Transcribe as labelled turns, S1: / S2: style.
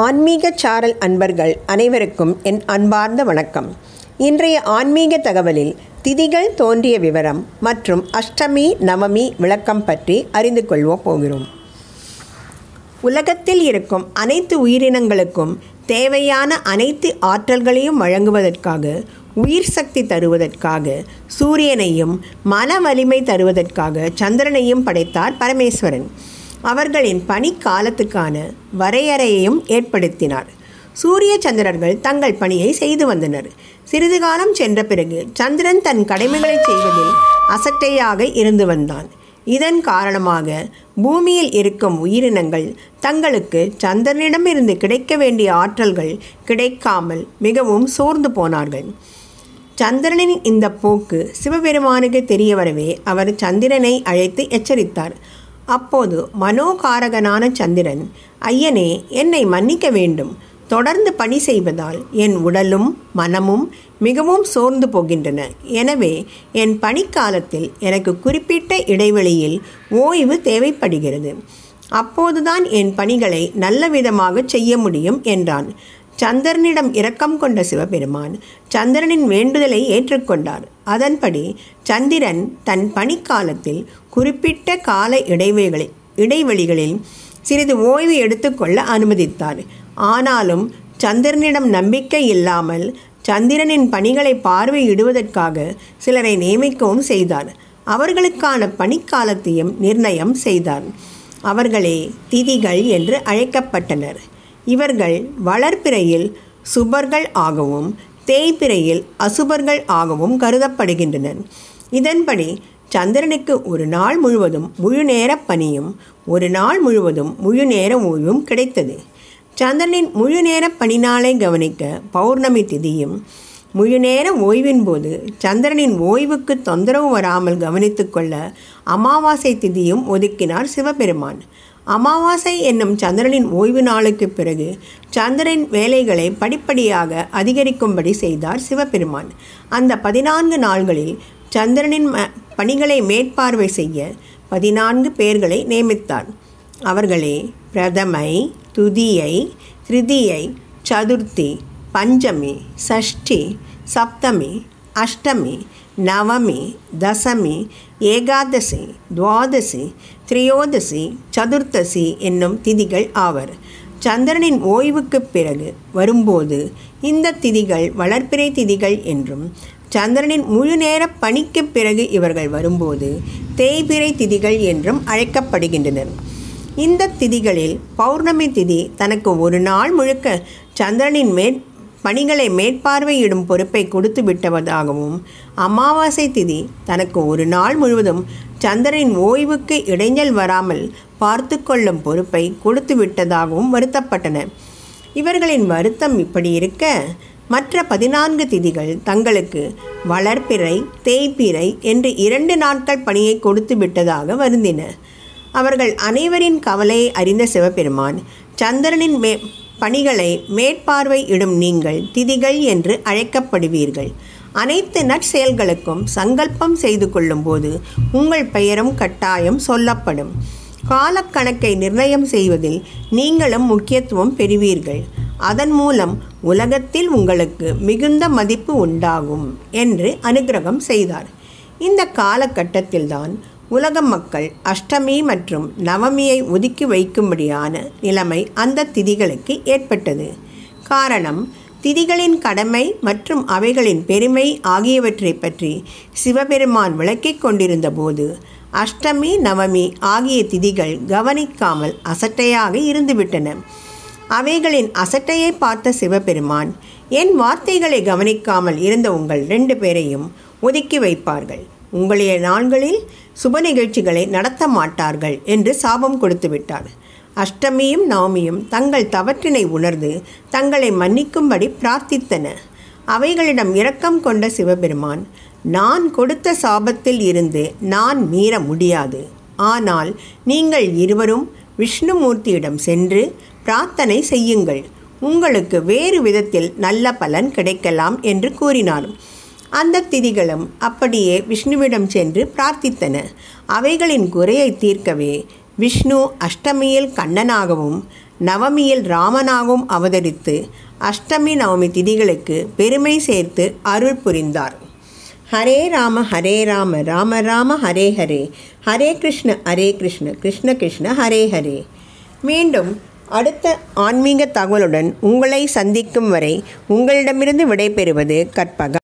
S1: ஆன்மீக சாரல் அன்பர்கள் அனைவருக்கும் என் அன்பார்ந்த வணக்கம் இன்றைய ஆன்மீக தகவலில் திதிகள் தோன்றிய விவரம் மற்றும் அஷ்டமி நவமி விளக்கம் பற்றி அறிந்து கொள்வோம் போகிறோம் உலகத்தில் இருக்கும் அனைத்து உயிரினங்களுக்கும் தேவையான அனைத்து ஆற்றல்களையும் வழங்குவதற்காக உயிர் சக்தி தருவதற்காக சூரியனையும் மன வலிமை தருவதற்காக சந்திரனையும் படைத்தார் பரமேஸ்வரன் அவர்களின் பணிக்காலத்துக்கான வரையறையையும் ஏற்படுத்தினார் சூரிய சந்திரர்கள் தங்கள் பணியை செய்து வந்தனர் சிறிது காலம் சென்ற பிறகு சந்திரன் தன் கடமைகளை செய்வதில் அசட்டையாக இருந்து வந்தான் இதன் காரணமாக பூமியில் இருக்கும் உயிரினங்கள் தங்களுக்கு சந்திரனிடமிருந்து கிடைக்க வேண்டிய ஆற்றல்கள் கிடைக்காமல் மிகவும் சோர்ந்து போனார்கள் சந்திரனின் இந்த போக்கு சிவபெருமானுக்கு தெரிய வரவே அவர் சந்திரனை அழைத்து எச்சரித்தார் அப்போது மனோகாரகனான சந்திரன் ஐயனே என்னை மன்னிக்க வேண்டும் தொடர்ந்து பணி செய்வதால் என் உடலும் மனமும் மிகவும் சோர்ந்து போகின்றன எனவே என் பணிக்காலத்தில் எனக்கு குறிப்பிட்ட இடைவெளியில் ஓய்வு தேவைப்படுகிறது அப்போதுதான் என் பணிகளை நல்ல விதமாக செய்ய முடியும் என்றான் சந்திரனிடம் இரக்கம் கொண்ட சிவபெருமான் சந்திரனின் வேண்டுதலை ஏற்றுக்கொண்டார் அதன்படி சந்திரன் தன் பணிக்காலத்தில் குறிப்பிட்ட கால இடைவெளிகளில் இடைவெளிகளில் சிறிது ஓய்வு எடுத்துக்கொள்ள அனுமதித்தார் ஆனாலும் சந்திரனிடம் நம்பிக்கை இல்லாமல் சந்திரனின் பணிகளை பார்வையிடுவதற்காக சிலரை நியமிக்கவும் செய்தார் அவர்களுக்கான பணிக்காலத்தையும் நிர்ணயம் செய்தார் அவர்களே திதிகள் என்று அழைக்கப்பட்டனர் இவர்கள் வளர்ப்பிறையில் சுபர்கள் ஆகவும் தேய்பிறையில் அசுபர்கள் ஆகவும் கருதப்படுகின்றனர் இதன்படி சந்திரனுக்கு ஒரு நாள் முழுவதும் முழு நேர பணியும் ஒரு நாள் முழுவதும் முழு நேர ஓய்வும் கிடைத்தது சந்திரனின் முழு நேர பணி நாளை கவனிக்க பௌர்ணமி திதியும் முழு நேர ஓய்வின் போது சந்திரனின் ஓய்வுக்கு தொந்தரவு வராமல் கவனித்து கொள்ள அமாவாசை திதியும் ஒதுக்கினார் சிவபெருமான் அமாவாசை என்னும் சந்திரனின் ஓய்வு நாளுக்கு பிறகு சந்திரன் வேலைகளை படிப்படியாக அதிகரிக்கும்படி செய்தார் சிவபெருமான் அந்த பதினான்கு நாள்களில் சந்திரனின் ம பணிகளை மேற்பார்வை செய்ய பதினான்கு பேர்களை நியமித்தார் அவர்களே பிரதமை துதியை திருதியை சதுர்த்தி பஞ்சமி சஷ்டி சப்தமி அஷ்டமி நவமி தசமி ஏகாதசி துவாதசி திரியோதசி சதுர்த்தசி என்னும் திதிகள் ஆவர் சந்திரனின் ஓய்வுக்கு பிறகு வரும்போது இந்த திதிகள் வளர்ப்பிறை திதிகள் என்றும் சந்திரனின் முழு நேர பணிக்கு பிறகு இவர்கள் வரும்போது தேய்பிறை திதிகள் என்றும் அழைக்கப்படுகின்றனர் இந்த திதிகளில் பௌர்ணமி திதி தனக்கு ஒரு நாள் முழுக்க சந்திரனின் மேற் பணிகளை மேற்பார்வையிடும் பொறுப்பை கொடுத்து விட்டவதாகவும் அமாவாசை திதி தனக்கு ஒரு நாள் முழுவதும் சந்திரனின் ஓய்வுக்கு இடைஞ்சல் வராமல் பார்த்து கொள்ளும் பொறுப்பை கொடுத்து விட்டதாகவும் வருத்தப்பட்டன இவர்களின் வருத்தம் இப்படி இருக்க மற்ற பதினான்கு திதிகள் தங்களுக்கு வளர்ப்பிறை தேய்ப்பிறை என்று இரண்டு நாட்கள் பணியை கொடுத்து விட்டதாக வருந்தின அவர்கள் அனைவரின் கவலையை அறிந்த சிவபெருமான் சந்திரனின் மே பணிகளை மேற்பார்வை இடும் நீங்கள் திதிகள் என்று அழைக்கப்படுவீர்கள் அனைத்து நற்செயல்களுக்கும் சங்கல்பம் செய்து கொள்ளும்போது உங்கள் பெயரும் கட்டாயம் சொல்லப்படும் காலக்கணக்கை நிர்ணயம் செய்வதில் நீங்களும் முக்கியத்துவம் பெறுவீர்கள் அதன் மூலம் உலகத்தில் உங்களுக்கு மிகுந்த மதிப்பு உண்டாகும் என்று அனுகிரகம் செய்தார் இந்த காலகட்டத்தில்தான் உலக மக்கள் அஷ்டமி மற்றும் நவமியை ஒதுக்கி வைக்கும்படியான நிலைமை அந்த திதிகளுக்கு ஏற்பட்டது காரணம் திதிகளின் கடமை மற்றும் அவைகளின் பெருமை ஆகியவற்றை பற்றி சிவபெருமான் விளக்கிக் கொண்டிருந்த போது அஷ்டமி நவமி ஆகிய திதிகள் கவனிக்காமல் அசட்டையாக இருந்துவிட்டன அவைகளின் அசட்டையை பார்த்த சிவபெருமான் என் வார்த்தைகளை கவனிக்காமல் இருந்த உங்கள் ரெண்டு பேரையும் ஒதுக்கி வைப்பார்கள் உங்களுடைய நாள்களில் சுப நிகழ்ச்சிகளை நடத்த மாட்டார்கள் என்று சாபம் கொடுத்து விட்டார் அஷ்டமியும் நவமியும் தங்கள் தவற்றினை உணர்ந்து தங்களை மன்னிக்கும்படி பிரார்த்தித்தன அவைகளிடம் இரக்கம் கொண்ட சிவபெருமான் நான் கொடுத்த சாபத்தில் இருந்து நான் மீற முடியாது ஆனால் நீங்கள் இருவரும் விஷ்ணுமூர்த்தியிடம் சென்று பிரார்த்தனை செய்யுங்கள் உங்களுக்கு வேறு விதத்தில் நல்ல பலன் கிடைக்கலாம் என்று கூறினார் அந்த திதிகளும் அப்படியே விஷ்ணுவிடம் சென்று பிரார்த்தித்தன அவைகளின் குறையை தீர்க்கவே விஷ்ணு அஷ்டமியில் கண்ணனாகவும் நவமியில் ராமனாகவும் அவதரித்து அஷ்டமி நவமி திதிகளுக்கு பெருமை சேர்த்து அருள் புரிந்தார் ஹரே ராம ஹரே ராம ராம ராம ஹரே ஹரே ஹரே கிருஷ்ண ஹரே கிருஷ்ண கிருஷ்ண கிருஷ்ண ஹரே ஹரே மீண்டும் அடுத்த ஆன்மீக தகவலுடன் உங்களை சந்திக்கும் வரை உங்களிடமிருந்து விடைபெறுவது கற்பகம்